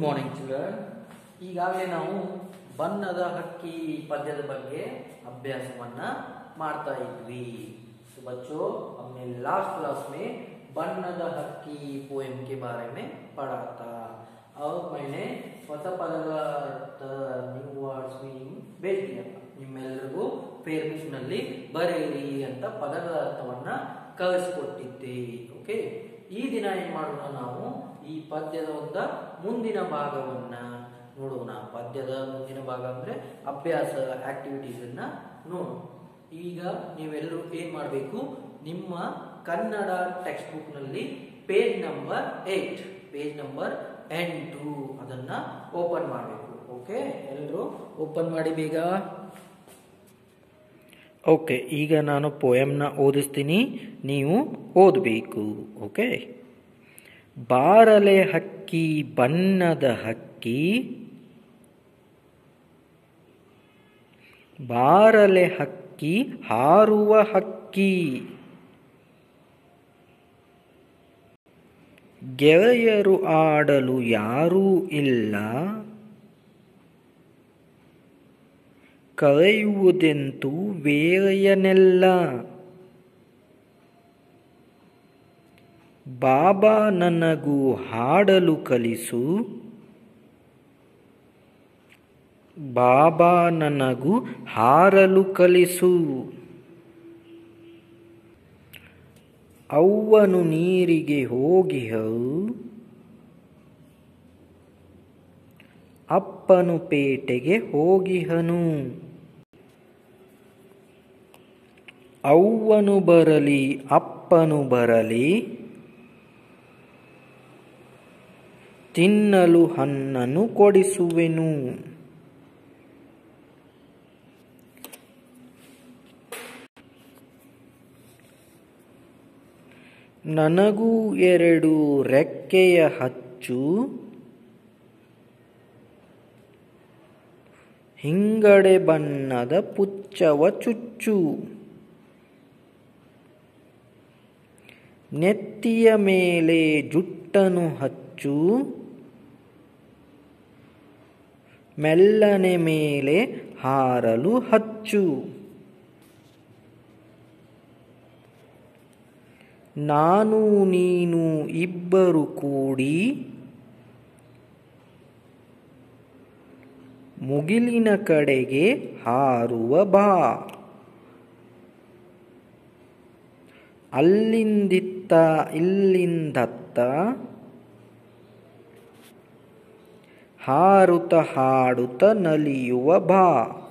morning children ಈಗಾಗಲೇ ನಾವು ಬಣ್ಣದ ಹಕ್ಕಿ ಪದ್ಯದ ಬಗ್ಗೆ ಅಭ್ಯಾಸವನ್ನ ಮಾಡ್ತಾ ಇದ್ವಿ तो बच्चों हमने लास्ट क्लास में बन्नद हक्की पोएम के बारे में पढ़ा था और मैंने ಹೊಸ ಪದಗಳ ಅರ್ಥ ನ್ಯೂ ವರ್ಡ್ಸ್ ಮೀನಿಂಗ್ ಭೇಜ್ ದಿಯಾ था ನಿಮ್ಮೆಲ್ಲರಿಗೂ ಫೇಸ್ಬುಕ್ ನಲ್ಲಿ ಬರೆಯಿರಿ ಅಂತ ಪದಗಳ ಅರ್ಥವನ್ನ ಕಳಿಸ್ಕೊಟ್ಟಿದ್ದೆ ಓಕೆ ಈ ದಿನ ಏನ್ ಮಾಡೋಣ ನಾವು ಈ ಪದ್ಯದ ಒಂದ ಮುಂದಿನ ಭಾಗವನ್ನ ನೋಡೋಣ ಪದ್ಯದ ಮುಂದಿನ ಭಾಗ ಅಂದ್ರೆ ಅಭ್ಯಾಸ ಆಕ್ಟಿವಿಟೀಸ್ ಅನ್ನ ನೋಡೋಣ ಈಗ ನೀವೆಲ್ಲರೂ ಏನ್ ಮಾಡಬೇಕು ನಿಮ್ಮ ಕನ್ನಡ ಟೆಕ್ಸ್ಟ್ ಬುಕ್ ನಲ್ಲಿ page number eight page number ಎಂಟು ಅದನ್ನ ಓಪನ್ ಮಾಡಬೇಕು ಓಕೆ ಎಲ್ಲರೂ ಓಪನ್ ಮಾಡಿ ಬೇಗ ಓಕೆ ಈಗ ನಾನು ಪೋಯಮ್ನ ಓದಿಸ್ತೀನಿ ನೀವು ಓದಬೇಕು ಓಕೆ ಬಾರಲೆ ಹಕ್ಕಿ ಬಣ್ಣದ ಹಕ್ಕಿ ಬಾರಲೆ ಹಕ್ಕಿ ಹಾರುವ ಹಕ್ಕಿ ಗೆಳೆಯರು ಆಡಲು ಯಾರೂ ಇಲ್ಲ ಕಳೆಯುವುದೆಂತೂ ವೇಳೆಯನೆಲ್ಲ ಬಾಬಾ ನನಗೂ ಹಾಡಲು ಕಲಿಸು ಬಾಬಾ ನನಗೂ ಹಾರಲು ಕಲಿಸು ಅವ್ವನು ನೀರಿಗೆ ಹೋಗಿಹವು ಅಪ್ಪನು ಪೇಟೆಗೆ ಹೋಗಿಹನು ಅವ್ವನು ಬರಲಿ ಅಪ್ಪನು ಬರಲಿ ತಿನ್ನಲು ಹಣ್ಣನ್ನು ಕೊಡಿಸುವೆನು ನನಗೂ ಎರಡು ರೆಕ್ಕೆಯ ಹಚ್ಚು ಹಿಂಗಡೆ ಬಣ್ಣದ ಪುಚ್ಚವ ಚುಚ್ಚು ನೆತ್ತಿಯ ಮೇಲೆ ಜುಟ್ಟನು ಹಚ್ಚು ಮೆಲ್ಲನೆ ಮೇಲೆ ಹಾರಲು ಹಚ್ಚು ನಾನು ನೀನು ಇಬ್ಬರು ಕೂಡಿ ಮುಗಿಲಿನ ಕಡೆಗೆ ಹಾರುವ ಬಾ ಅಲ್ಲಿಂದಿತ್ತ ಇಲ್ಲಿಂದತ್ತ ಹಾರುತ್ತ ಹಾಡುತ್ತ ನಲಿಯುವ ಬಾ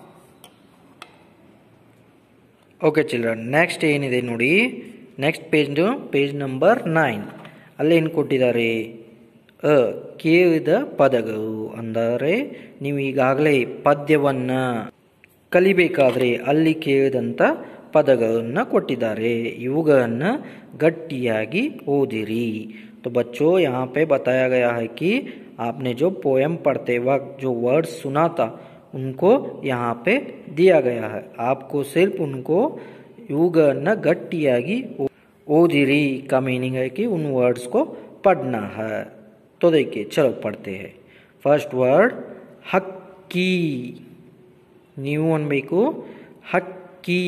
ಓಕೆ ಚಿಲ್ಡ್ರನ್ ನೆಕ್ಸ್ಟ್ ಏನಿದೆ ನೋಡಿ next page page number nine ಅಲ್ಲೇನು ಕೊಟ್ಟಿದ್ದಾರೆ ಅ ಕೇಳಿದ ಪದಗಳು ಅಂದರೆ ನೀವು ಈಗಾಗಲೇ ಪದ್ಯವನ್ನು ಕಲಿಬೇಕಾದ್ರೆ ಅಲ್ಲಿ ಕೇಳಿದಂಥ ಪದಗಳನ್ನು ಕೊಟ್ಟಿದ್ದಾರೆ ಇವುಗಳನ್ನು ಗಟ್ಟಿಯಾಗಿ ಓದಿರಿ तो बच्चों यहाँ पे बताया गया है कि आपने जो पोएम पढ़ते वक्त जो वर्ड सुना था उनको यहाँ पे दिया गया है आपको सिर्फ उनको ಇವುಗಳನ್ನು ಗಟ್ಟಿಯಾಗಿ ಓದಿರಿ का मीनिंग है कि उन वर्ड्स को पढ़ना है तो देखिए चलो पढ़ते हैं फर्स्ट वर्ड हक्की ನೀವು ಅನ್ಬೇಕು ಹಕ್ಕಿ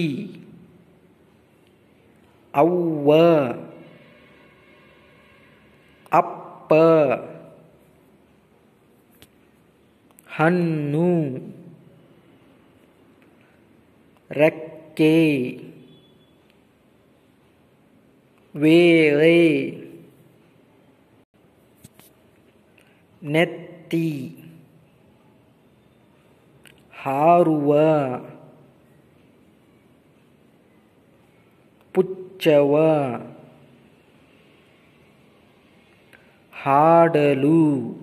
ಅವ್ವ ಅಪ್ಪ ಹಣ್ಣು ರೆಕ್ಕೆ ವೇಳೆ ನೆತ್ತಿ ಹಾರುವ ಪುಚ್ಚವ ಹಾಡಲು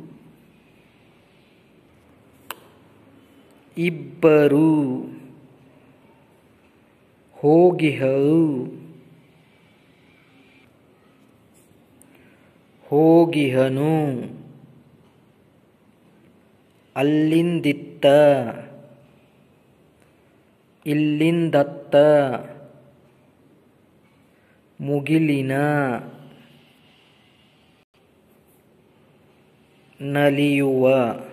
ಇಬ್ಬರು ಹೋಗಿಹಳು ಹೋಗಿಹನು ಅಲ್ಲಿಂದಿತ್ತ ಇಲ್ಲಿಂದತ್ತ ಮುಗಿಲಿನ ನಲಿಯುವ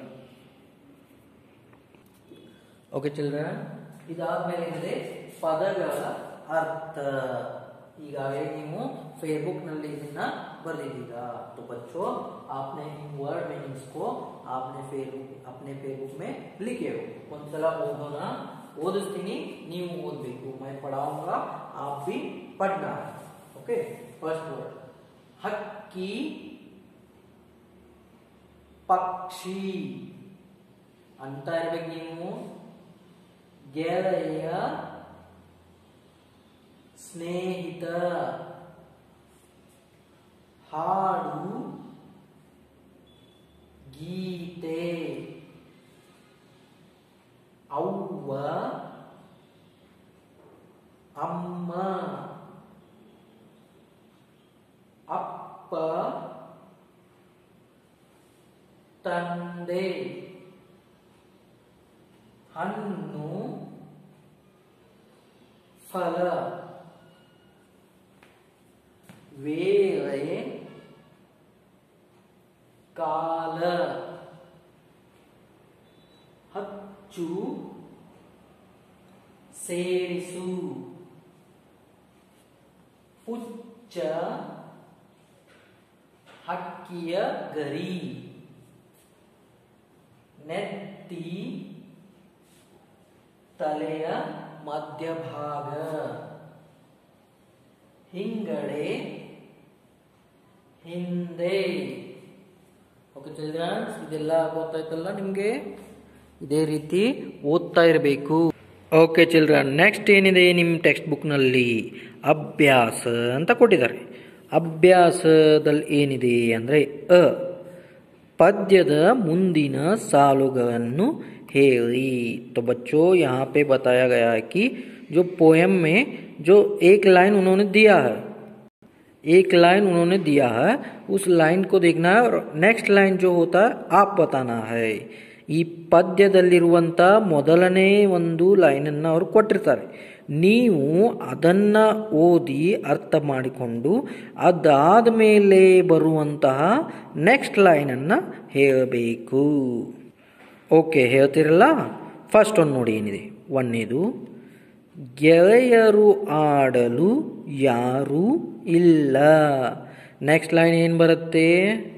ಓಕೆ ಚಿಲ್ಡ್ರನ್ ಇದಾದ್ಮೇಲೆ ಇದೆ ಪದಗಳ ಅರ್ಥ ಈಗಾಗಲೇ ನೀವು फेसबुक ನಲ್ಲಿ ಇದನ್ನ ಬರೆದಿದ್ದೀರಾ तो बच्चों आपने इन वर्ड मीनिंग्स को आपने फेसबुक अपने फेसबुक में लिखे हो ಒಂದ್ಸಲ ಓದೋಣ ಓದಿಸ್ತೀನಿ ನೀವು ಓದಬೇಕು मैं पढ़ाऊंगा आप भी पढ़ना ओके फर्स्ट वर्ड ಹಕ್ಕಿ ಪಕ್ಷಿ ಅಂತ ಇರ್ಬೇಕು ನೀವು ಗೆಳೆಯ ಸ್ನೇಹಿತ ಹಾಡು ಗೀತೆ ಅವ್ವ ಅಮ್ಮ ಅಪ್ಪ ತಂದೆ ಹಣ್ಣು ಫಲ ವೇಳೆ ಕಾಲ ಹಚ್ಚು ಸೇರಿಸು ಹುಚ್ಚ ಹಕ್ಕಿಯ ಗರಿ ನೆತ್ತಿ ತಲೆಯ ಮಧ್ಯಭಾಗ ಹಿಂಗಡೆ ಹಿಂದೆ ಓಕೆ ಚಿಲ್ಡ್ರನ್ಸ್ ಇದೆಲ್ಲ ಗೊತ್ತಾಯ್ತಲ್ಲ ನಿಮಗೆ ಇದೇ ರೀತಿ ಓದ್ತಾ ಇರಬೇಕು ಓಕೆ ಚಿಲ್ಡ್ರನ್ ನೆಕ್ಸ್ಟ್ ಏನಿದೆ ನಿಮ್ಮ ಟೆಕ್ಸ್ಟ್ ಬುಕ್ನಲ್ಲಿ ಅಭ್ಯಾಸ ಅಂತ ಕೊಟ್ಟಿದ್ದಾರೆ ಅಭ್ಯಾಸದಲ್ಲಿ ಏನಿದೆ ಅಂದರೆ ಅ पद्यद मुंदिन सालुಗಳನ್ನು ಹೇಳಿ तो बच्चों यहाँ पे बताया गया है कि जो पोएम में जो एक लाइन उन्होंने दिया है एक लाइन उन्होंने दिया है उस लाइन को देखना है और नेक्स्ट लाइन जो होता है आप बताना है ಈ ಪದ್ಯದಲ್ಲಿರುವಂಥ ಮೊದಲನೇ ಒಂದು ಲೈನನ್ನು ಅವರು ಕೊಟ್ಟಿರ್ತಾರೆ ನೀವು ಅದನ್ನು ಓದಿ ಅರ್ಥ ಮಾಡಿಕೊಂಡು ಅದಾದ ಮೇಲೆ ಬರುವಂತಹ ನೆಕ್ಸ್ಟ್ ಲೈನನ್ನು ಹೇಳಬೇಕು ಓಕೆ ಹೇಳ್ತಿರಲ್ಲ ಫಸ್ಟ್ ಒಂದು ನೋಡಿ ಏನಿದೆ ಒಂದೇದು ಗೆಳೆಯರು ಆಡಲು ಯಾರೂ ಇಲ್ಲ ನೆಕ್ಸ್ಟ್ ಲೈನ್ ಏನು ಬರುತ್ತೆ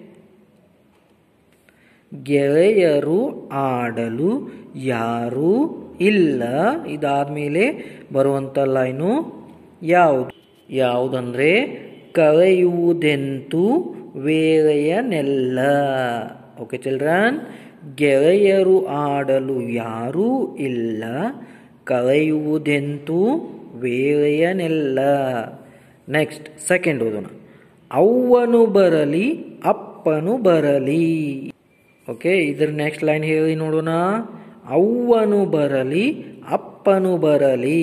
ಗೆಳೆಯರು ಆಡಲು ಯಾರೂ ಇಲ್ಲ ಇದಾದಮೇಲೆ ಬರುವಂಥ ಲೈನು ಯಾವುದು ಯಾವುದಂದರೆ ಕಳೆಯುವುದೆಂತೂ ವೇಳೆಯನೆಲ್ಲ ಓಕೆ ಚಿಲ್ಡ್ರನ್ ಗೆಳೆಯರು ಆಡಲು ಯಾರೂ ಇಲ್ಲ ಕಳೆಯುವುದೆಂತೂ ವೇಳೆಯನೆಲ್ಲ ನೆಕ್ಸ್ಟ್ ಸೆಕೆಂಡ್ ಓದೋಣ ಅವ್ವನು ಬರಲಿ ಅಪ್ಪನು ಬರಲಿ ಓಕೆ ಇದರ ನೆಕ್ಸ್ಟ್ ಲೈನ್ ಹೇಳಿ ನೋಡೋಣ ಅವ್ವನು ಬರಲಿ ಅಪ್ಪನು ಬರಲಿ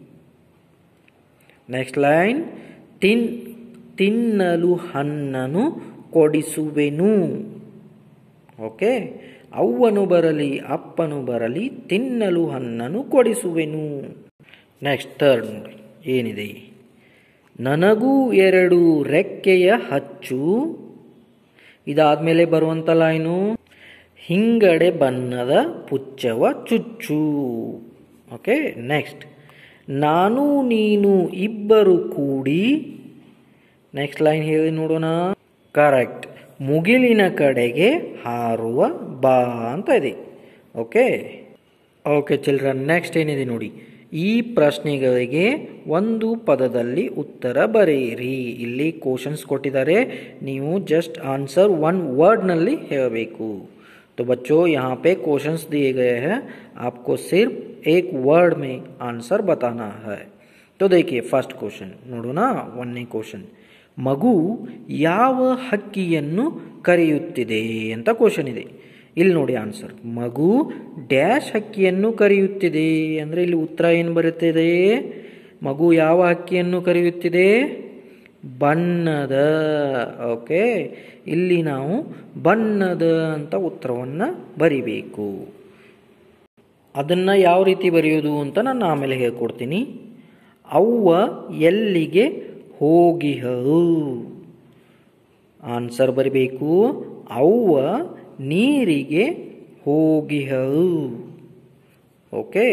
ನೆಕ್ಸ್ಟ್ ಲೈನ್ ತಿನ್ ತಿನ್ನಲು ಹಣ್ಣನು ಕೊಡಿಸುವೆನು ಓಕೆ ಅವ್ವನು ಬರಲಿ ಅಪ್ಪನು ಬರಲಿ ತಿನ್ನಲು ಹಣ್ಣನು ಕೊಡಿಸುವೆನು ನೆಕ್ಸ್ಟ್ ಥರ್ಡ್ ನೋಡಿ ಏನಿದೆ ನನಗೂ ಎರಡು ರೆಕ್ಕೆಯ ಹಚ್ಚು ಇದಾದ್ಮೇಲೆ ಬರುವಂಥ ಲೈನು ಹಿಂಗಡೆ ಬಣ್ಣದ ಪುಚ್ಚವ ಚುಚ್ಚು ಓಕೆ ನೆಕ್ಸ್ಟ್ ನಾನು ನೀನು ಇಬ್ಬರು ಕೂಡಿ ನೆಕ್ಸ್ಟ್ ಲೈನ್ ಹೇಳಿ ನೋಡೋಣ ಕರೆಕ್ಟ್ ಮುಗಿಲಿನ ಕಡೆಗೆ ಹಾರುವ ಬಾ ಅಂತ ಇದೆ ಓಕೆ ಓಕೆ ಚಿಲ್ಡ್ರನ್ ನೆಕ್ಸ್ಟ್ ಏನಿದೆ ನೋಡಿ ಈ ಪ್ರಶ್ನೆಗಳಿಗೆ ಒಂದು ಪದದಲ್ಲಿ ಉತ್ತರ ಬರೆಯಿರಿ ಇಲ್ಲಿ ಕ್ವಶನ್ಸ್ ಕೊಟ್ಟಿದ್ದಾರೆ ನೀವು ಜಸ್ಟ್ ಆನ್ಸರ್ ಒನ್ ವರ್ಡ್ನಲ್ಲಿ ಹೇಳಬೇಕು तो बच्चों यहाँ पे क्वेश्चंस दिए गए हैं आपको सिर्फ एक वर्ड में आंसर बताना है तो देखिए फर्स्ट क्वेश्चन ನೋಡೋಣ ಒಂದನೇ ಕ್ವಶನ್ ಮಗು ಯಾವ ಹಕ್ಕಿಯನ್ನು ಕರೆಯುತ್ತಿದೆ ಅಂತ ಕ್ವಶನ್ ಇದೆ ಇಲ್ಲಿ ನೋಡಿ ಆನ್ಸರ್ ಮಗು ಡ್ಯಾಶ್ ಹಕ್ಕಿಯನ್ನು ಕರೆಯುತ್ತಿದೆ ಅಂದರೆ ಇಲ್ಲಿ ಉತ್ತರ ಏನು ಬರುತ್ತಿದೆ ಮಗು ಯಾವ ಹಕ್ಕಿಯನ್ನು ಕರೆಯುತ್ತಿದೆ ಬಣ್ಣದ ಓಕೆ ಇಲ್ಲಿ ನಾವು ಬಣ್ಣದ ಅಂತ ಉತ್ತರವನ್ನು ಬರಿಬೇಕು ಅದನ್ನು ಯಾವ ರೀತಿ ಬರೆಯೋದು ಅಂತ ನಾನು ಆಮೇಲೆ ಹೇಳ್ಕೊಡ್ತೀನಿ ಅವ್ವ ಎಲ್ಲಿಗೆ ಹೋಗಿಹಳು ಆನ್ಸರ್ ಬರಿಬೇಕು ಅವ್ವ ನೀರಿಗೆ ಹೋಗಿಹಳು ಓಕೆ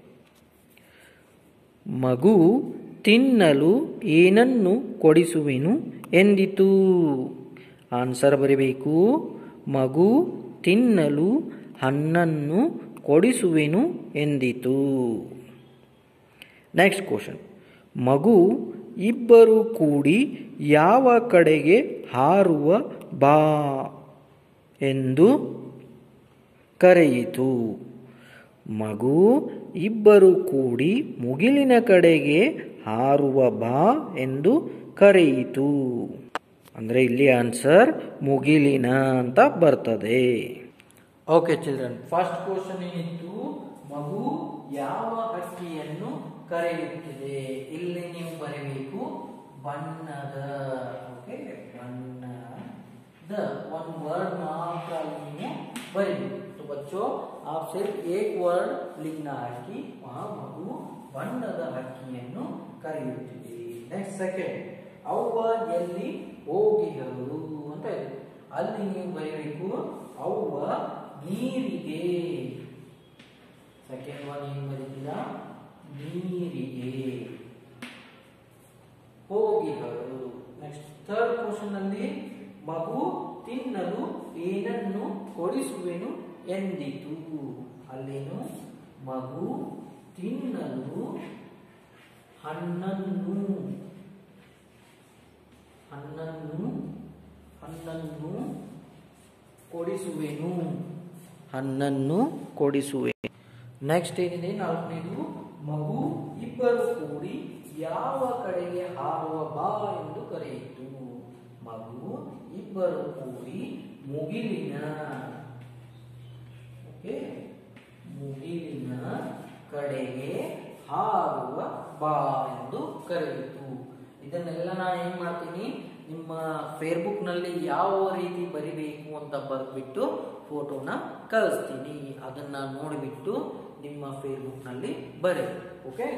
ಮಗು ತಿನ್ನಲು ಏನನ್ನು ಕೊಡಿಸುವೆನು ಎಂದಿತು ಆನ್ಸರ್ ಬರೀಬೇಕು ಮಗು ತಿನ್ನಲು ಹಣ್ಣನ್ನು ಕೊಡಿಸುವೆನು ಎಂದಿತು ನೆಕ್ಸ್ಟ್ ಕ್ವಶನ್ ಮಗು ಇಬ್ಬರು ಕೂಡಿ ಯಾವ ಕಡೆಗೆ ಹಾರುವ ಬಾ ಎಂದು ಕರೆಯಿತು ಮಗು ಇಬ್ಬರು ಕೂಡಿ ಮುಗಿಲಿನ ಕಡೆಗೆ ಹಾರುವ ಬಾ ಎಂದು ಕರೆಯಿತು ಅಂದರೆ ಇಲ್ಲಿ ಆನ್ಸರ್ ಮುಗಿಲಿನ ಅಂತ ಬರ್ತದೆ ಓಕೆ ಚಿಲ್ಡ್ರನ್ ಫಸ್ಟ್ ಕ್ವಶನ್ ಏನಿತ್ತು ಮಗು ಯಾವ ಹಕ್ಕಿಯನ್ನು ಕರೆಯುತ್ತಿದೆ ಇಲ್ಲಿ ನೀವು ಬರೀಬೇಕು ಬಣ್ಣದ ಓಕೆ ಬಣ್ಣದ ಒನ್ ವರ್ಡ್ ಮಾತ್ರ ಅಲ್ಲಿ ನೀವು ಬರೀಬೇಕು तो बच्चों आप सिर्फ एक वर्ड लिखना है कि वहाँ ಮಗು ಬಣ್ಣದ ಹಕ್ಕಿಯನ್ನು ಕರೆಯುತ್ತಿದೆ ನೆಕ್ಸ್ಟ್ ಸೆಕೆಂಡ್ ಅವ್ವ ಎಲ್ಲಿ ಹೋಗಿಹಳು ಅಂತ ಇದೆ ಅಲ್ಲಿ ನೀವು ಬರೀಬೇಕು ಅವ್ವ ನೀರಿಗೆ ಸೆಕೆಂಡ್ ಒನ್ ಏನು ಬರೀತೀರಾ ನೀರಿಗೆ ಹೋಗಿಹಳು ನೆಕ್ಸ್ಟ್ ಥರ್ಡ್ ಕ್ವಶನ್ ಅಲ್ಲಿ ಮಗು ತಿನ್ನಲು ಏನನ್ನು ಕೊಡಿಸುವೆನು ಎಂದಿತು ಅಲ್ಲೇನು ಮಗು ತಿನ್ನಲು ಹಣ್ಣನ್ನು ಹಣ್ಣನ್ನು ಹಣ್ಣನ್ನು ಕೊಡಿಸುವೆನು ಹಣ್ಣನ್ನು ಕೊಡಿಸುವೆ ನೆಕ್ಸ್ಟ್ ಏನಿದೆ ನಾಲ್ಕನೇದು ಮಗು ಇಬ್ಬರು ಕೂಡಿ ಯಾವ ಕಡೆಗೆ ಹಾರುವ ಬಾ ಎಂದು ಕರೆಯಿತು ಮಗು ಇಬ್ಬರು ಕೂಡಿ ಮುಗಿಲಿನ ಓಕೆ ಮುಗಿಲಿನ ಕಡೆಗೆ ಹಾರುವ ಬಾ ಎಂದು ಕರೆಯಿತು ಇದನ್ನೆಲ್ಲ ನಾನು ಏನ್ ಮಾಡ್ತೀನಿ ನಿಮ್ಮ ಫೇಸ್ಬುಕ್ ನಲ್ಲಿ ಯಾವ ರೀತಿ ಬರಿಬೇಕು ಅಂತ ಬರೆದ್ಬಿಟ್ಟು ಫೋಟೋನ ಕಳಿಸ್ತೀನಿ ಅದನ್ನ ನೋಡಿಬಿಟ್ಟು ನಿಮ್ಮ ಫೇಸ್ಬುಕ್ ನಲ್ಲಿ ಬರಿ ಓಕೆ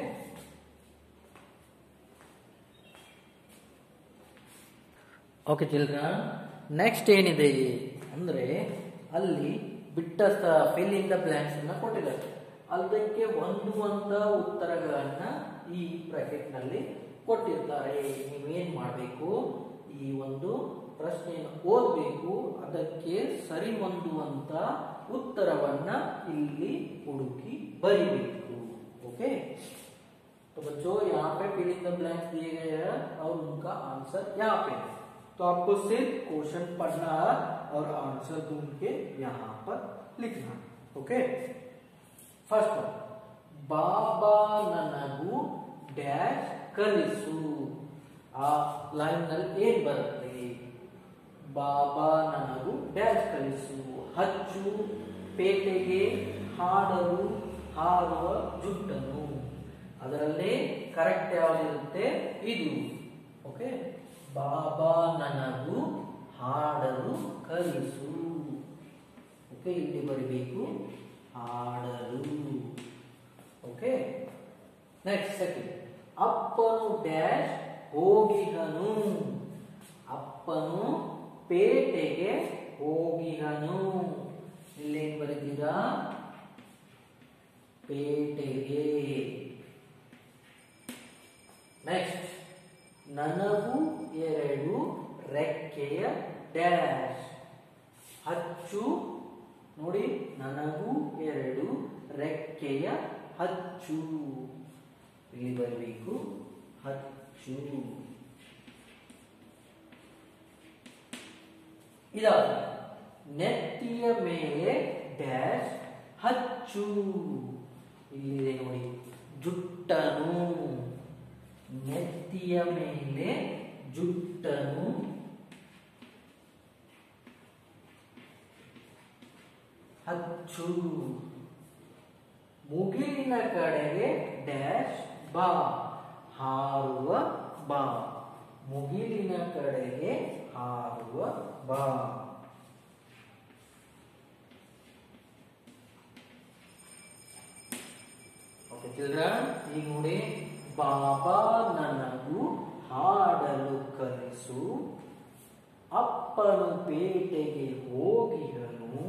ಓಕೆ ಚಿಲ್ಡ್ರನ್ ನೆಕ್ಸ್ಟ್ ಏನಿದೆ ಅಂದ್ರೆ ಅಲ್ಲಿ ಬಿಟ್ಟ ಫಿಲ್ ಇನ್ ದ ಬ್ಲಾಂಕ್ಸ್ ಅನ್ನ ಕೊಟ್ಟಿದ್ದಾರೆ ಅದಕ್ಕೆ ಹೊಂದುವಂತ ಉತ್ತರಗಳನ್ನ ಈ ಬ್ರಾಕೆಟ್ ನಲ್ಲಿ ಕೊಟ್ಟಿರ್ತಾರೆ ನೀವೇನ್ ಮಾಡಬೇಕು ಈ ಒಂದು ಪ್ರಶ್ನೆಯನ್ನು ಓದಬೇಕು ಅದಕ್ಕೆ ಸರಿ ಹೊಂದುವಂತ ಉತ್ತರವನ್ನ ಇಲ್ಲಿ ಹುಡುಕಿ ಬರಿಬೇಕು ಓಕೆ तो बच्चों यहाँ पे फिल इन द ब्लैंक्स दिए गए हैं और उनका आंसर यहाँ पे है तो आपको सिर्फ क्वेश्चन पढ़ना है और आंसर ढूंढ के यहाँ पर लिखना है ओके फर्स्ट वन ಬಾಬಾ ನನಗೂ ಡ್ಯಾಶ್ ಕಲಿಸು ಆ ಲೈನ್ ನಲ್ಲಿ ಏನ್ ಬರುತ್ತೆ ಬಾಬಾ ನನಗೂ ಡ್ಯಾಶ್ ಕಲಿಸು ಹಚ್ಚು ಪೇಟೆಗೆ ಹಾಡಲು ಹಾರುವ ಜುಟ್ಟನು ಅದರಲ್ಲಿ ಕರೆಕ್ಟ್ ಯಾವ್ದಿರುತ್ತೆ ಇದು ಓಕೆ ಬಾಬಾ ನನಗೂ ಹಾಡಲು ಕಲಿಸು ಓಕೆ ಇಲ್ಲಿ ಬರಬೇಕು ಹಾಡಲು ಓಕೆ ನೆಕ್ಸ್ಟ್ ಸೆಕೆಂಡ್ ಅಪ್ಪನು ಡ್ಯಾಶ್ ಹೋಗಿಹನು ಅಪ್ಪನು ಪೇಟೆಗೆ ಹೋಗಿಹನು ಇಲ್ಲೇನ್ ಬರೀತೀರಾ ಪೇಟೆಗೆ ನೆಕ್ಸ್ಟ್ ನನಗೂ ಎರಡು ರೆಕ್ಕೆಯ ಡ್ಯಾಶ್ ಹಚ್ಚು ನೋಡಿ ನನಗೂ ಎರಡು ರೆಕ್ಕೆಯ ಹಚ್ಚು ಇಲ್ಲಿ ಬರಬೇಕು ಹಚ್ಚು ಇದಾದ ನೆತ್ತಿಯ ಮೇಲೆ ಡ್ಯಾಶ್ ಹಚ್ಚು ಇಲ್ಲಿದೆ ನೋಡಿ ಜುಟ್ಟನು ನೆತ್ತಿಯ ಮೇಲೆ ಜುಟ್ಟನು ಹಚ್ಚು ಮುಗಿಲಿನ ಕಡೆಗೆ ಡ್ಯಾಶ್ ಬಾ ಹಾರುವ ಬಾ ಮುಗಿಲಿನ ಕಡೆಗೆ ಹಾರುವ ಬಾ ಓಕೆ ಚಿಲ್ಡ್ರನ್ ಈಗ ನೋಡಿ ಬಾಬಾ ನನಗೂ ಹಾಡಲು ಕಲಿಸು ಅಪ್ಪ ಅಪ್ಪನು ಪೇಟೆಗೆ ಹೋಗಿಹನು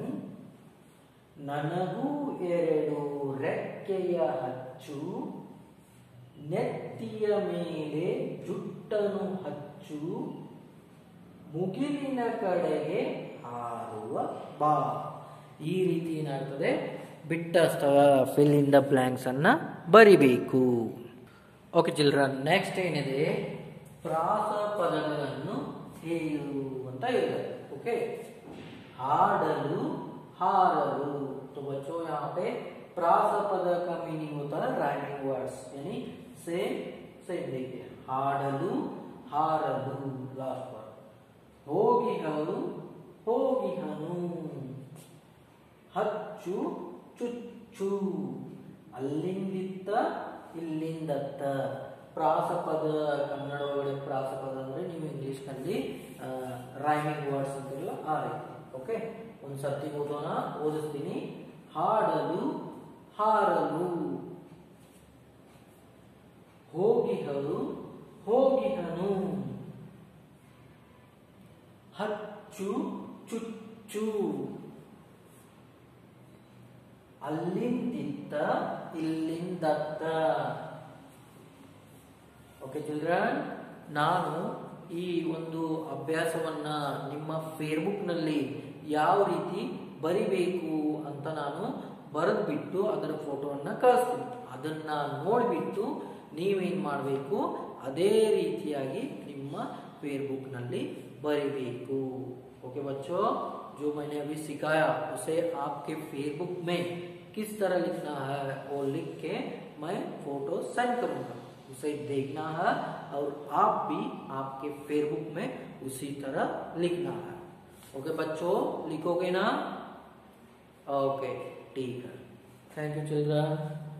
ನನಗೂ ಎರಡು ರೆಕ್ಕೆಯ ಹಚ್ಚು ನೆತ್ತಿಯ ಮೇಲೆ ಜುಟ್ಟನು ಹಚ್ಚು ಮುಗಿಲಿನ ಕಡೆಗೆ ಹಾರುವ ಬಾ ಈ ರೀತಿ ಏನಾಗ್ತದೆ ಬಿಟ್ಟ ಸ್ಥಳ ಫಿಲ್ ಇನ್ ದ ಬ್ಲಾಂಕ್ಸ್ ಅನ್ನ ಬರಿಬೇಕು ಓಕೆ ಚಿಲ್ಡ್ರನ್ ನೆಕ್ಸ್ಟ್ ಏನಿದೆ ಪ್ರಾಸ ಪದಗಳನ್ನು ಹೇಳು ಅಂತ ಹೇಳಿದ್ದಾರೆ ಓಕೆ ಹಾಡಲು हारलू तो बच्चों यहाँ पे प्रास पद का मीनिंग होता है राइमिंग वर्ड्स यानी सेम सेम देखिए हाडलू हारलू लास्ट वर्ड ಹೋಗಿಹಳು ಹೋಗಿಹನು ಹಚ್ಚು ಚುಚ್ಚು ಅಲ್ಲಿಂದಿತ್ತ ಇಲ್ಲಿಂದತ್ತ ಪ್ರಾಸಪದ ಕನ್ನಡ ಒಳಗಡೆ ಪ್ರಾಸಪದ ಅಂದ್ರೆ ನೀವು ಇಂಗ್ಲಿಷ್ನಲ್ಲಿ ರೈಮಿಂಗ್ ವರ್ಡ್ಸ್ ಅಂತಿರಲ್ಲ ಆ ರೀತಿ ಓಕೆ ಒಂದು ಸರ್ತಿ ಓದೋಣ ಓದಿಸ್ತೀನಿ ಹಾಡಲು ಹಾರಲು ಹೋಗಿಹಳು ಹೋಗಿಹನು ಹಚ್ಚು ಚುಚ್ಚು ಅಲ್ಲಿಂದಿತ್ತ ಇಲ್ಲಿಂದತ್ತ ಓಕೆ ಚಿಲ್ಡ್ರನ್ ನಾನು ಈ ಒಂದು ಅಭ್ಯಾಸವನ್ನ ನಿಮ್ಮ ಫೇಸ್ಬುಕ್ನಲ್ಲಿ ಯಾವ ರೀತಿ ಬರಿಬೇಕು ಅಂತ ನಾನು ಬರೆದ್ಬಿಟ್ಟು ಅದರ ಫೋಟೋವನ್ನು ಕಳಿಸ್ತೀನಿ ಅದನ್ನ ನೋಡಿಬಿಟ್ಟು ನೀವೇನು ಮಾಡಬೇಕು ಅದೇ ರೀತಿಯಾಗಿ ನಿಮ್ಮ ಫೇಸ್ಬುಕ್ನಲ್ಲಿ ಬರಿಬೇಕು ओके बच्चों जो मैंने अभी सिखाया उसे आपके फेसबुक में किस तरह लिखना है वो लिख के मैं फोटो सेंड करूंगा उसे देखना है और आप भी आपके फेसबुक में उसी तरह लिखना है ओके बच्चों लिखोगे ना ओके ठीक है थैंक यू चिल्ड्रन